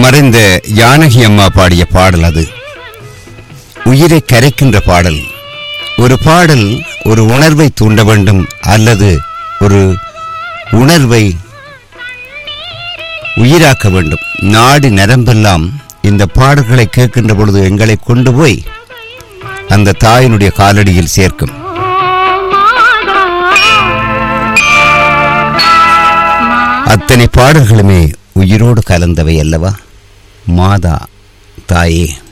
மறைந்த ஜானகி அம்மா பாடிய பாடல் அது உயிரை கரைக்கின்ற பாடல் ஒரு பாடல் ஒரு உணர்வை தூண்ட வேண்டும் அல்லது ஒரு உணர்வை உயிராக்க வேண்டும் நாடு நரம்பெல்லாம் இந்த பாடல்களை கேட்கின்ற பொழுது எங்களை கொண்டு போய் அந்த தாயினுடைய காலடியில் சேர்க்கும் அத்தனை பாடல்களுமே உயிரோடு கலந்தவை அல்லவா மாதா தாயே